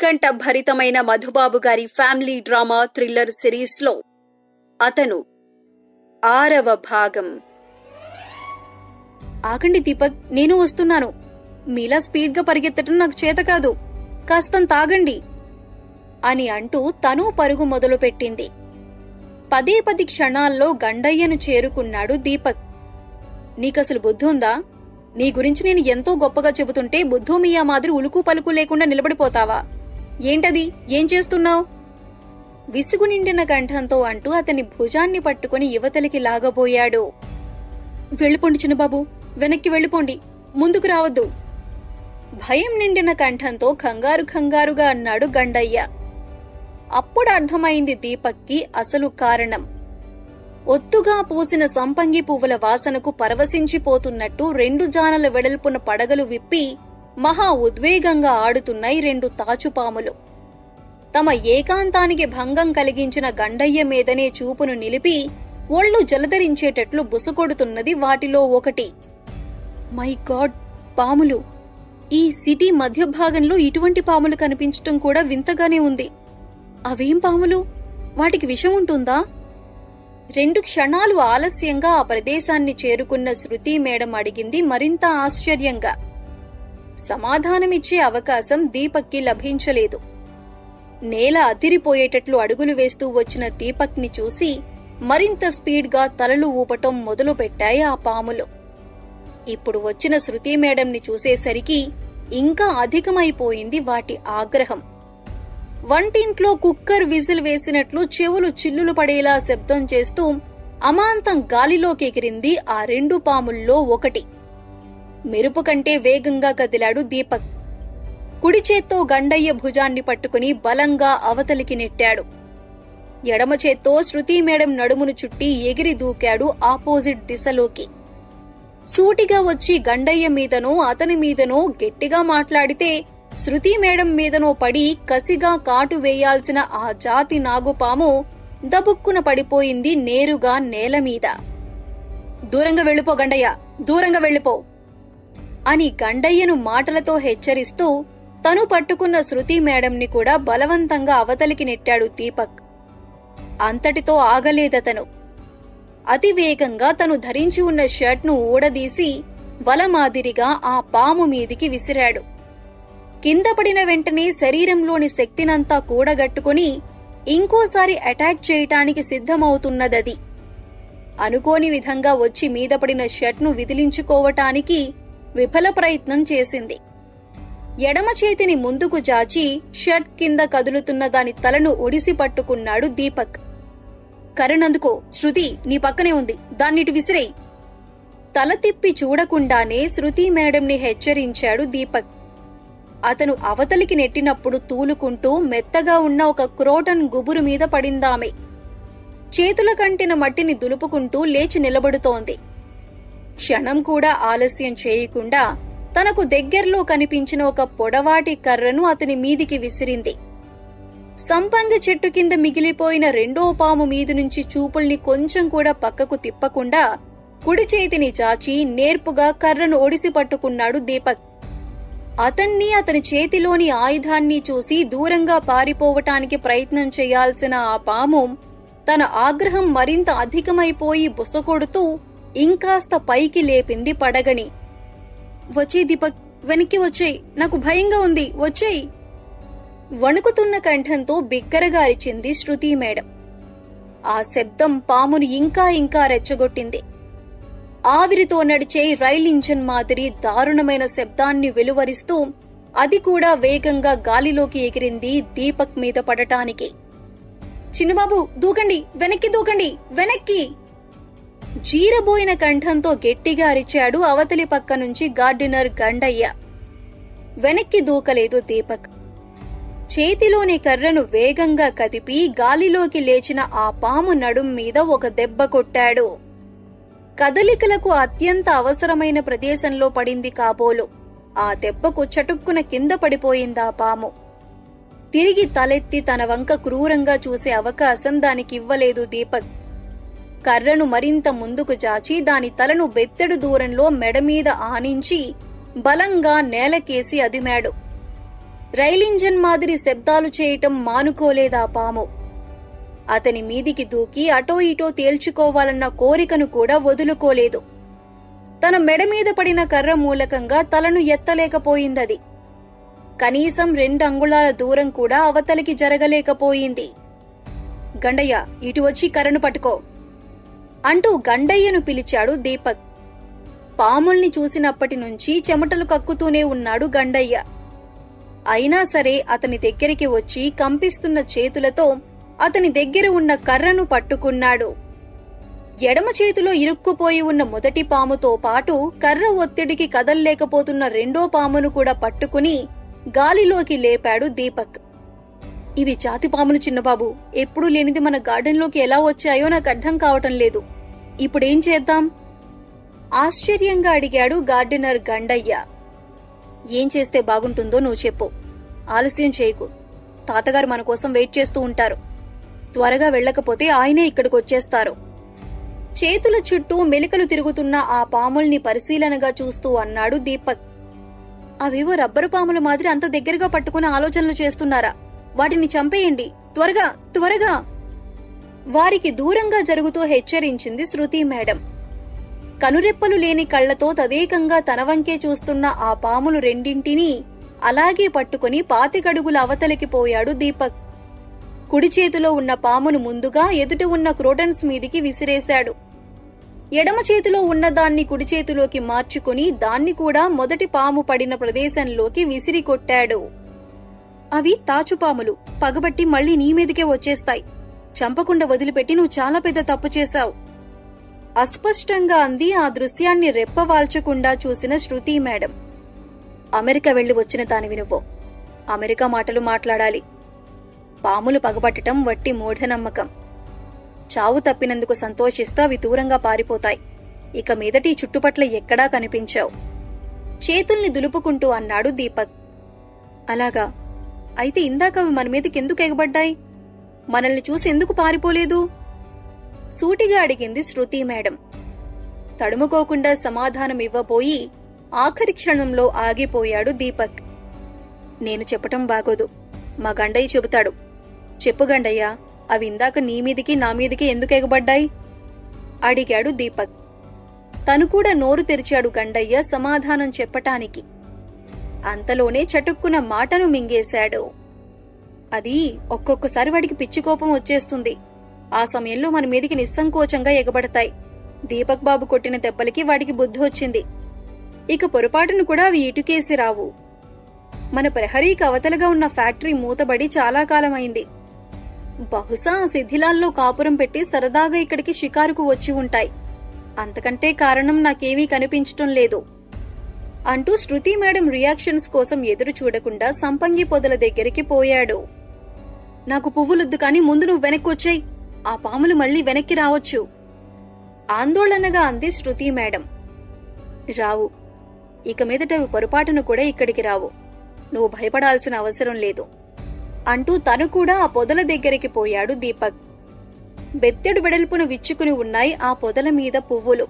ఉత్కంఠ భరితమైన మధుబాబు గారి family drama thriller సిరీస్లో అతను ఆరవ భాగం ఆగండి దీపక్ నేను వస్తున్నాను మీలా స్పీడ్గా పరిగెత్తడం నాకు చేత కాదు కాస్తంత తాగండి అని అంటూ తను పరుగు మొదలుపెట్టింది పదే పది క్షణాల్లో గండయ్యను చేరుకున్నాడు దీపక్ నీకసలు బుద్ధి ఉందా నీ గురించి నేను ఎంతో గొప్పగా చెబుతుంటే బుద్ధు మియా మాదిరి ఉలుకు పలుకు లేకుండా నిలబడిపోతావా ఏంటది ఏం చేస్తున్నావు విసుగు నిండిన కంఠంతో అంటూ అతని భుజాన్ని పట్టుకుని యువతలికి లాగబోయాడు వెళ్ళిపోండి చిన్నబాబు వెనక్కి వెళ్ళిపోండి ముందుకు రావద్దు భయం నిండిన కంఠంతో కంగారు కంగారుగా అన్నాడు గండయ్య అప్పుడు అర్థమైంది దీపక్కి అసలు కారణం ఒత్తుగా పూసిన సంపంగి పువ్వుల వాసనకు పరవశించిపోతున్నట్టు రెండు జానల వెడల్పున పడగలు విప్పి మహా ఉద్వేగంగా ఆడుతున్నాయి రెండు తాచుపాములు తమ ఏకాంతానికి భంగం కలిగించిన గండయ్య మీదనే చూపును నిలిపి ఒళ్ళు జలధరించేటట్లు బుసకొడుతున్నది వాటిలో ఒకటి మై గాడ్ పాములు ఈ సిటీ మధ్య భాగంలో ఇటువంటి పాములు కనిపించటం కూడా వింతగానే ఉంది అవేం పాములు వాటికి విషం ఉంటుందా రెండు క్షణాలు ఆలస్యంగా ఆ ప్రదేశాన్ని చేరుకున్న శృతి మేడం అడిగింది మరింత ఆశ్చర్యంగా సమాధానమిచ్చే అవకాశం దీపక్కి లభించలేదు నేల అదిరిపోయేటట్లు అడుగులు వేస్తూ వచ్చిన దీపక్ని చూసి మరింత స్పీడ్గా తలలు ఊపటం మొదలుపెట్టాయి ఆ పాములు ఇప్పుడు వచ్చిన శృతి మేడంని చూసేసరికి ఇంకా అధికమైపోయింది వాటి ఆగ్రహం వంటింట్లో కుక్కర్ విజిల్ వేసినట్లు చెవులు చిల్లులు పడేలా శబ్దం చేస్తూ అమాంతం గాలిలోకి ఎగిరింది ఆ రెండు పాముల్లో ఒకటి మెరుపు కంటే వేగంగా కదిలాడు దీపక్ కుడి చేత్తో గండయ్య భుజాన్ని పట్టుకుని బలంగా అవతలికి నెట్టాడు ఎడమ చేత్తో శృతి మేడం నడుమును చుట్టి ఎగిరి దూకాడు ఆపోజిట్ దిశలోకి సూటిగా వచ్చి గండయ్య మీదనో అతని మీదనో గట్టిగా మాట్లాడితే శృతి మేడం మీదనో పడి కసిగా కాటు వేయాల్సిన ఆ జాతి నాగుపాము దబుక్కున పడిపోయింది నేరుగా నేల మీద దూరంగా వెళ్ళిపో గండయ్య దూరంగా వెళ్ళిపో అని గండయ్యను మాటలతో హెచ్చరిస్తూ తను పట్టుకున్న శృతి మేడంని కూడా బలవంతంగా అవతలికి నెట్టాడు దీపక్ అంతటితో ఆగలేదతను అతివేగంగా తను ధరించి ఉన్న షర్ట్ను ఊడదీసి వల మాదిరిగా ఆ పాము మీదికి విసిరాడు కింద పడిన వెంటనే శరీరంలోని శక్తినంతా కూడగట్టుకుని ఇంకోసారి అటాక్ చేయటానికి సిద్ధమవుతున్నదది అనుకోని విధంగా వచ్చి మీద పడిన షర్ట్ను విదిలించుకోవటానికి విఫల ప్రయత్నం చేసింది ఎడమ చేతిని ముందుకు జాచి షర్ట్ కింద కదులుతున్న దాని తలను ఒడిసి పట్టుకున్నాడు దీపక్ కరణందుకో శృతి నీ పక్కనే ఉంది దాన్నిటి విసిరేయ్ తల తిప్పి చూడకుండానే శృతి మేడంని హెచ్చరించాడు దీపక్ అతను అవతలికి నెట్టినప్పుడు తూలుకుంటూ మెత్తగా ఉన్న ఒక క్రోటన్ గుబురు మీద పడిందామె చేతుల కంటిన మట్టిని దులుపుకుంటూ లేచి నిలబడుతోంది క్షణం కూడా ఆలస్యం చేయకుండా తనకు దగ్గర్లో కనిపించిన ఒక పొడవాటి కర్రను అతని మీదికి విసిరింది సంపంగి చెట్టు కింద మిగిలిపోయిన రెండో పాము మీది నుంచి చూపుల్ని కొంచెం కూడా పక్కకు తిప్పకుండా కుడి చేతిని చాచి నేర్పుగా కర్రను ఒడిసి పట్టుకున్నాడు దీపక్ అతన్ని అతని చేతిలోని ఆయుధాన్ని చూసి దూరంగా పారిపోవటానికి ప్రయత్నం చేయాల్సిన ఆ పాము తన ఆగ్రహం మరింత అధికమైపోయి బుసకొడుతూ ఇంకాస్త పైకి లేపింది పడగని వచ్చే దీపక్ వెనక్కి వచ్చేయ్ నాకు భయంగా ఉంది వచ్చేయ్ వణుకుతున్న కంఠంతో బిగ్గరగా అరిచింది శృతి మేడం ఆ శబ్దం పామును ఇంకా ఇంకా రెచ్చగొట్టింది ఆవిరితో నడిచే రైల్ ఇంజన్ మాదిరి దారుణమైన శబ్దాన్ని వెలువరిస్తూ అది కూడా వేగంగా గాలిలోకి ఎగిరింది దీపక్ మీద పడటానికి చిన్నబాబు దూకండి వెనక్కి దూకండి వెనక్కి జీరబోయిన కంఠంతో గట్టిగా అరిచాడు అవతలి పక్క నుంచి గార్డినర్ గండయ్య వెనక్కి దూకలేదు దీపక్ చేతిలోని కర్రను వేగంగా కదిపి గాలిలోకి లేచిన ఆ పాము నడుం మీద ఒక దెబ్బ కొట్టాడు కదలికలకు అత్యంత అవసరమైన ప్రదేశంలో పడింది కాబోలు ఆ దెబ్బకు చటుక్కున కింద పడిపోయిందా పాము తిరిగి తలెత్తి తన వంక క్రూరంగా చూసే అవకాశం దానికివ్వలేదు దీపక్ కర్రను మరింత ముందుకు జాచి దాని తలను బెత్తెడు దూరంలో మెడ మీద ఆనించి బలంగా నేలకేసి అదిమాడు రైలింజన్ మాదిరి శబ్దాలు చేయటం మానుకోలేదా పాము అతని మీదికి దూకి అటో ఇటో తేల్చుకోవాలన్న కోరికను కూడా వదులుకోలేదు తన మెడ మీద పడిన కర్ర మూలకంగా తలను ఎత్తలేకపోయిందది కనీసం రెండు అంగుళాల దూరం కూడా అవతలికి జరగలేకపోయింది గండయ్య ఇటు వచ్చి కర్రను పట్టుకో అంటూ గండయ్యను పిలిచాడు దీపక్ పాముల్ని చూసినప్పటి నుంచి చెమటలు కక్కుతూనే ఉన్నాడు గండయ్య అయినా సరే అతని దగ్గరికి వచ్చి కంపిస్తున్న చేతులతో అతని దగ్గర ఉన్న కర్రను పట్టుకున్నాడు ఎడమ చేతిలో ఇరుక్కుపోయి ఉన్న మొదటి పాముతో పాటు కర్ర ఒత్తిడికి కదల్లేకపోతున్న రెండో పామును కూడా పట్టుకుని గాలిలోకి లేపాడు దీపక్ ఇవి జాతి పాములు చిన్నబాబు ఎప్పుడూ లేనిది మన గార్డెన్లోకి ఎలా వచ్చాయో నాకు అర్థం కావటం లేదు ఇప్పుడేం చేద్దాం ఆశ్చర్యంగా అడిగాడు గార్డెనర్ గండయ్య ఏం చేస్తే బాగుంటుందో నువ్వు చెప్పు ఆలస్యం చేయకు తాతగారు మన కోసం వెయిట్ చేస్తూ ఉంటారు త్వరగా వెళ్ళకపోతే ఆయనే ఇక్కడికి వచ్చేస్తారు చేతుల చుట్టూ మెలికలు తిరుగుతున్న ఆ పాముల్ని పరిశీలనగా చూస్తూ అన్నాడు దీపక్ అవేవో రబ్బరు పాముల మాదిరి అంత దగ్గరగా పట్టుకుని ఆలోచనలు చేస్తున్నారా వాటిని చంపేయండి త్వరగా త్వరగా వారికి దూరంగా జరుగుతూ హెచ్చరించింది శృతి మేడం కనురెప్పలు లేని కళ్లతో తదేకంగా తన వంకే చూస్తున్న ఆ పాములు రెండింటినీ అలాగే పట్టుకుని పాతికడుగుల అవతలికి పోయాడు దీపక్ కుడి చేతిలో ఉన్న పామును ముందుగా ఎదుట ఉన్న క్రోటన్స్ మీదికి విసిరేశాడు ఎడమ చేతిలో ఉన్న దాన్ని కుడి చేతిలోకి మార్చుకుని దాన్ని కూడా మొదటి పాము పడిన ప్రదేశంలోకి విసిరి కొట్టాడు అవి తాచుపాములు పగబట్టి మళ్ళీ నీ మీదకే వచ్చేస్తాయి చంపకుండా వదిలిపెట్టి నువ్వు చాలా పెద్ద తప్పు చేశావు అస్పష్టంగా అంది ఆ దృశ్యాన్ని రెప్పవాల్చకుండా చూసిన శృతి మేడం అమెరికా వెళ్లి వచ్చిన దానివి నువ్వు అమెరికా మాటలు మాట్లాడాలి పాములు పగబట్టటం వట్టి మూఢనమ్మకం చావు తప్పినందుకు సంతోషిస్తూ అవి దూరంగా పారిపోతాయి ఇక మీదటి చుట్టుపట్ల ఎక్కడా కనిపించావు చేతుల్ని దులుపుకుంటూ అన్నాడు దీపక్ అలాగా అయితే ఇందాక అవి మన మీదకి ఎందుకు ఎగబడ్డాయి మనల్ని చూసి ఎందుకు పారిపోలేదు సూటిగా అడిగింది శృతి మేడం తడుముకోకుండా సమాధానం ఇవ్వబోయి ఆఖరి క్షణంలో ఆగిపోయాడు దీపక్ నేను చెప్పటం బాగోదు మా గండయ్య చెబుతాడు చెప్పు గండయ్య అవి ఇందాక నీ మీదికి నా మీదికి ఎందుకు ఎగబడ్డాయి అడిగాడు దీపక్ తను కూడా నోరు తెరిచాడు గండయ్య సమాధానం చెప్పటానికి అంతలోనే చటుక్కున మాటను మింగేశాడు అది ఒక్కొక్కసారి వాడికి పిచ్చి కోపం వచ్చేస్తుంది ఆ సమయంలో మన మీదికి నిస్సంకోచంగా ఎగబడతాయి దీపక్ బాబు కొట్టిన దెబ్బలకి వాడికి బుద్ధి వచ్చింది ఇక పొరపాటును కూడా అవి ఇటుకేసి రావు మన ప్రహరీకి అవతలగా ఉన్న ఫ్యాక్టరీ మూతబడి చాలా కాలమైంది బహుశా ఆ శిథిలాల్లో కాపురం పెట్టి సరదాగా ఇక్కడికి షికారుకు వచ్చి ఉంటాయి అంతకంటే కారణం నాకేమీ కనిపించటం లేదు అంటూ శృతి మేడం రియాక్షన్స్ కోసం ఎదురు చూడకుండా సంపంగి పొదల దగ్గరికి పోయాడు నాకు పువ్వులొద్దు కానీ ముందు నువ్వు వెనక్కి వచ్చాయి ఆ పాములు మళ్ళీ వెనక్కి రావచ్చు ఆందోళనగా అంది శృతి మేడం రావు ఇక మీదట అవి పొరపాటును కూడా ఇక్కడికి రావు నువ్వు భయపడాల్సిన అవసరం లేదు అంటూ తను కూడా ఆ పొదల దగ్గరికి పోయాడు దీపక్ బెత్తెడు వెడల్పున విచ్చుకుని ఉన్నాయి ఆ పొదల మీద పువ్వులు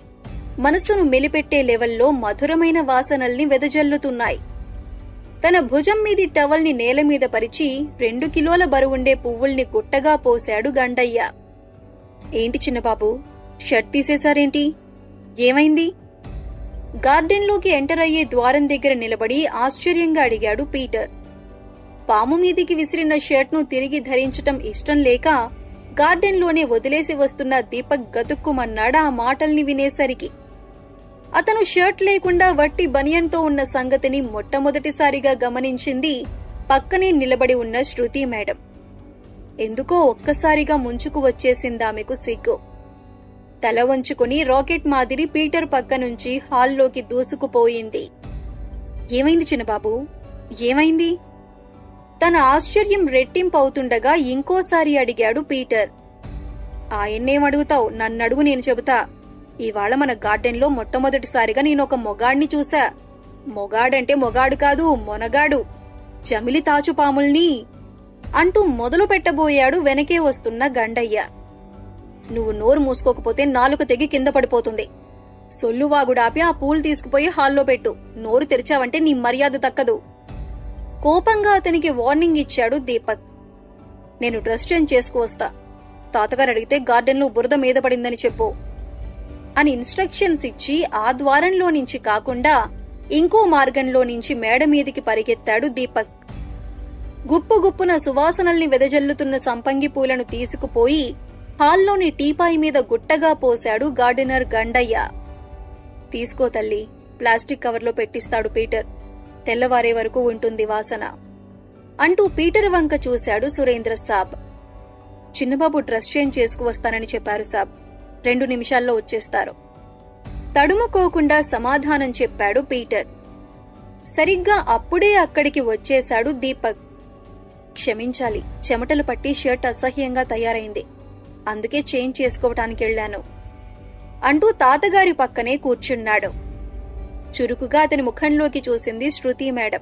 మనసును మెలిపెట్టే లెవెల్లో మధురమైన వాసనల్ని వెదజల్లుతున్నాయి తన భుజం మీది టవల్ని నేల మీద పరిచి రెండు కిలోల బరువుండే పువ్వుల్ని గుట్టగా పోశాడు గండయ్య ఏంటి చిన్నబాబు షర్ట్ తీసేశారేంటి ఏమైంది గార్డెన్లోకి ఎంటర్ అయ్యే ద్వారం దగ్గర నిలబడి ఆశ్చర్యంగా అడిగాడు పీటర్ పాము మీదికి విసిరిన షర్ట్ను తిరిగి ధరించటం ఇష్టం లేక గార్డెన్లోనే వదిలేసి వస్తున్న దీపక్ గతుక్కుమన్నాడు ఆ మాటల్ని వినేసరికి అతను షర్ట్ లేకుండా వట్టి బనియన్తో ఉన్న సంగతిని మొట్టమొదటిసారిగా గమనించింది పక్కనే నిలబడి ఉన్న శృతి మేడం ఎందుకో ఒక్కసారిగా ముంచుకు వచ్చేసిందామెకు సిగ్గు తల వంచుకుని రాకెట్ మాదిరి పీటర్ పక్క నుంచి హాల్లోకి దూసుకుపోయింది ఏమైంది చిన్నబాబు ఏమైంది తన ఆశ్చర్యం రెట్టింపు అవుతుండగా ఇంకోసారి అడిగాడు పీటర్ ఆయన్నేం అడుగుతావు నన్నడుగు నేను చెబుతా ఇవాళ మన గార్డెన్లో మొట్టమొదటిసారిగా నేను ఒక మొగాడిని చూసా మొగాడంటే మొగాడు కాదు మొనగాడు జమిలి తాచుపాముల్ని అంటూ మొదలు పెట్టబోయాడు వెనకే వస్తున్న గండయ్య నువ్వు నోరు మూసుకోకపోతే నాలుక తెగి కింద పడిపోతుంది సొల్లువాగుడాపి ఆ పూలు తీసుకుపోయి హాల్లో పెట్టు నోరు తెరిచావంటే నీ మర్యాద దక్కదు కోపంగా అతనికి వార్నింగ్ ఇచ్చాడు దీపక్ నేను డ్రెస్ చేంజ్ చేసుకువస్తా తాతగారు అడిగితే గార్డెన్లో బురద మీద పడిందని చెప్పు అని ఇన్స్ట్రక్షన్స్ ఇచ్చి ఆ ద్వారంలో నుంచి కాకుండా ఇంకో మార్గంలో నుంచి మేడ మీదికి పరిగెత్తాడు దీపక్ గుప్పు గుప్పున సువాసనల్ని వెదజల్లుతున్న సంపంగి పూలను తీసుకుపోయి హాల్లోని టీపాయి మీద గుట్టగా పోశాడు గార్డెనర్ గండయ్య తీసుకో తల్లి ప్లాస్టిక్ కవర్లో పెట్టిస్తాడు పీటర్ తెల్లవారే వరకు ఉంటుంది వాసన అంటూ పీటర్ వంక చూశాడు సురేంద్ర సాబ్ చిన్నబాబు డ్రెస్ చేంజ్ చేసుకువస్తానని చెప్పారు సాబ్ రెండు నిమిషాల్లో వచ్చేస్తారు తడుముకోకుండా సమాధానం చెప్పాడు పీటర్ సరిగ్గా అప్పుడే అక్కడికి వచ్చేశాడు దీపక్ క్షమించాలి చెమటలు పట్టి షర్ట్ అసహ్యంగా తయారైంది అందుకే చేంజ్ చేసుకోవటానికి వెళ్ళాను అంటూ తాతగారి పక్కనే కూర్చున్నాడు చురుకుగా అతని ముఖంలోకి చూసింది శృతి మేడం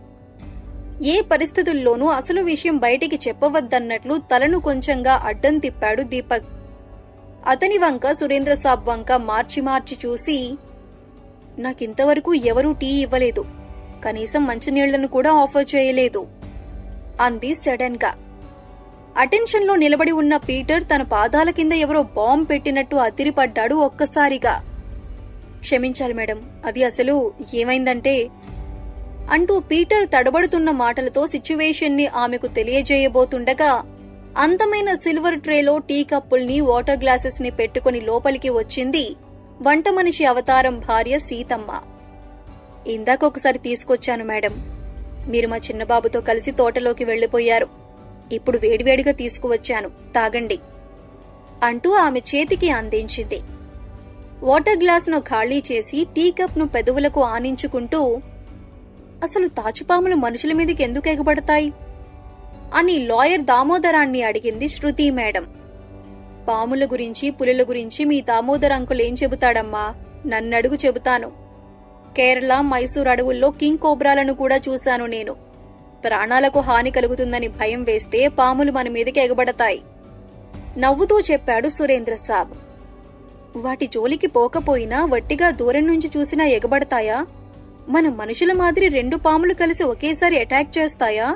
ఏ పరిస్థితుల్లోనూ అసలు విషయం బయటికి చెప్పవద్దన్నట్లు తలను కొంచెంగా అడ్డం తిప్పాడు దీపక్ అతని వంక సురేంద్ర సాబ్ వంక మార్చి మార్చి చూసి నాకింతవరకు ఎవరూ టీ ఇవ్వలేదు కనీసం మంచినీళ్లను కూడా ఆఫర్ చేయలేదు అంది సడన్ గా అటెన్షన్లో నిలబడి ఉన్న పీటర్ తన పాదాల కింద ఎవరో బాంబ్ పెట్టినట్టు అదిరిపడ్డాడు ఒక్కసారిగా క్షమించాలి మేడం అది అసలు ఏమైందంటే అంటూ పీటర్ తడబడుతున్న మాటలతో సిచ్యువేషన్ని ఆమెకు తెలియజేయబోతుండగా అందమైన సిల్వర్ ట్రేలో టీ కప్పుల్ని వాటర్ గ్లాసెస్ ని పెట్టుకుని లోపలికి వచ్చింది వంట మనిషి అవతారం భార్య సీతమ్మ ఇందాక ఒకసారి తీసుకొచ్చాను మేడం మీరు మా చిన్నబాబుతో కలిసి తోటలోకి వెళ్లిపోయారు ఇప్పుడు వేడివేడిగా తీసుకువచ్చాను తాగండి అంటూ ఆమె చేతికి అందించింది వాటర్ గ్లాస్ను ఖాళీ చేసి టీ కప్ను పెదవులకు ఆనించుకుంటూ అసలు తాచుపాములు మనుషుల మీదకి ఎందుకు ఎగబడతాయి అని లాయర్ దామోదరాన్ని అడిగింది శృతి మేడం పాముల గురించి పులుల గురించి మీ దామోదర్ అంకుల్ ఏం చెబుతాడమ్మా నన్నడుగు చెబుతాను కేరళ మైసూర్ అడవుల్లో కింగ్ కోబ్రాలను కూడా చూశాను నేను ప్రాణాలకు హాని కలుగుతుందని భయం వేస్తే పాములు మన మీదకి ఎగబడతాయి నవ్వుతూ చెప్పాడు సురేంద్ర సాబ్ వాటి జోలికి పోకపోయినా వట్టిగా దూరం నుంచి చూసినా ఎగబడతాయా మన మనుషుల మాదిరి రెండు పాములు కలిసి ఒకేసారి అటాక్ చేస్తాయా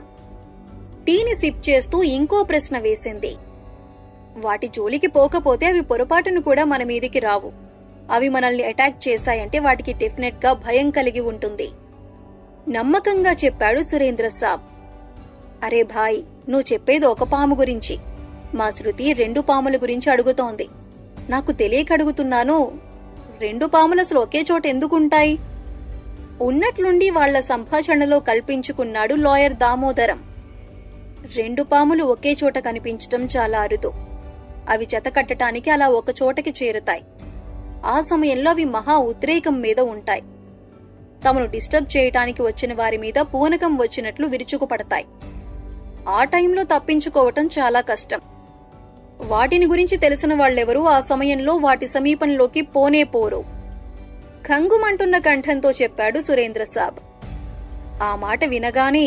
టీని సిప్ చేస్తూ ఇంకో ప్రశ్న వేసింది వాటి జోలికి పోకపోతే అవి పొరపాటును కూడా మన మీదికి రావు అవి మనల్ని అటాక్ చేశాయంటే వాటికి డెఫినెట్ గా భయం కలిగి ఉంటుంది నమ్మకంగా చెప్పాడు సురేంద్ర సాబ్ అరే భాయ్ నువ్వు చెప్పేది ఒక పాము గురించి మా శృతి రెండు పాముల గురించి అడుగుతోంది నాకు తెలియక అడుగుతున్నాను రెండు పాములు అసలు ఒకే చోట ఎందుకుంటాయి ఉన్నట్లుండి వాళ్ల సంభాషణలో కల్పించుకున్నాడు లాయర్ దామోదరం రెండు పాములు ఒకే చోట కనిపించటం చాలా అరుదు అవి జత కట్టటానికి అలా ఒక చోటకి చేరుతాయి ఆ సమయంలో అవి మహా ఉద్రేకం మీద ఉంటాయి తమను డిస్టర్బ్ చేయటానికి వచ్చిన వారి మీద పూనకం వచ్చినట్లు విరుచుకుపడతాయి ఆ టైంలో తప్పించుకోవటం చాలా కష్టం వాటిని గురించి తెలిసిన వాళ్ళెవరూ ఆ సమయంలో వాటి సమీపంలోకి పోనే పోరు కంగుమంటున్న కంఠంతో చెప్పాడు సురేంద్ర సాబ్ ఆ మాట వినగానే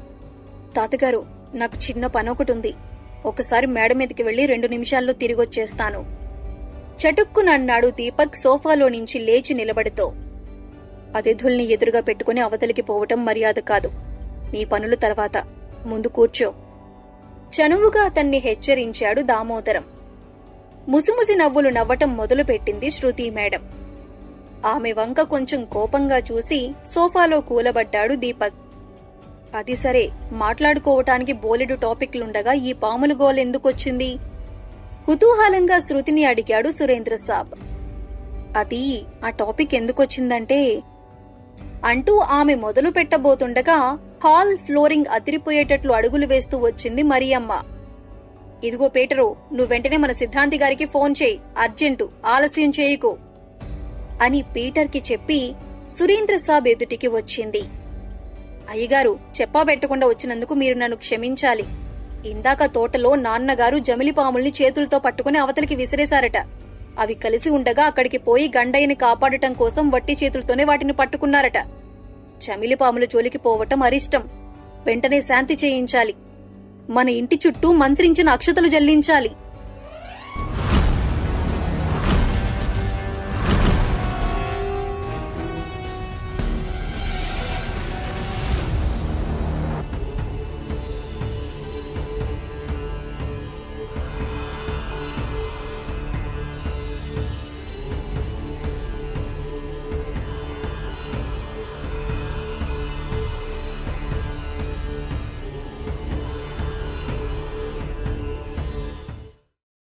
తాతగారు నాకు చిన్న పనొకటుంది ఒకసారి మేడ మీదకి వెళ్లి రెండు నిమిషాల్లో తిరిగొచ్చేస్తాను చటుక్కునన్నాడు దీపక్ సోఫాలో నుంచి లేచి నిలబడుతూ అతిథుల్ని ఎదురుగా పెట్టుకుని అవతలికి పోవటం మర్యాద కాదు నీ పనులు తర్వాత ముందు కూర్చో చనువుగా అతన్ని హెచ్చరించాడు దామోదరం ముసిముసి నవ్వులు నవ్వటం మొదలుపెట్టింది శృతి మేడం ఆమె వంక కొంచెం కోపంగా చూసి సోఫాలో కూలబడ్డాడు దీపక్ అది సరే మాట్లాడుకోవటానికి బోలెడు టాపిక్లుండగా ఈ పాముల గోల్ ఎందుకొచ్చింది కుతూహలంగా శృతిని అడిగాడు సురేంద్ర సాబ్ అది ఆ టాపిక్ ఎందుకొచ్చిందంటే అంటూ ఆమె మొదలు పెట్టబోతుండగా హాల్ ఫ్లోరింగ్ అదిరిపోయేటట్లు అడుగులు వేస్తూ వచ్చింది మరియమ్మ ఇదిగో పీటరు నువ్వు వెంటనే మన సిద్ధాంతి గారికి ఫోన్ చేయి అర్జెంటు ఆలస్యం చేయకు అని పీటర్కి చెప్పి సురేంద్ర సాబ్ ఎదుటికి వచ్చింది అయ్యగారు చెప్పా పెట్టకుండా వచ్చినందుకు మీరు నన్ను క్షమించాలి ఇందాక తోటలో నాన్నగారు జమిలి పాముల్ని చేతులతో పట్టుకుని అవతలికి విసిరేశారట అవి కలిసి ఉండగా అక్కడికి పోయి గండయ్యని కాపాడటం కోసం వట్టి చేతులతోనే వాటిని పట్టుకున్నారట చమిలి పాముల జోలికి పోవటం అరిష్టం వెంటనే శాంతి చేయించాలి మన ఇంటి చుట్టూ మంత్రించిన అక్షతలు జల్లించాలి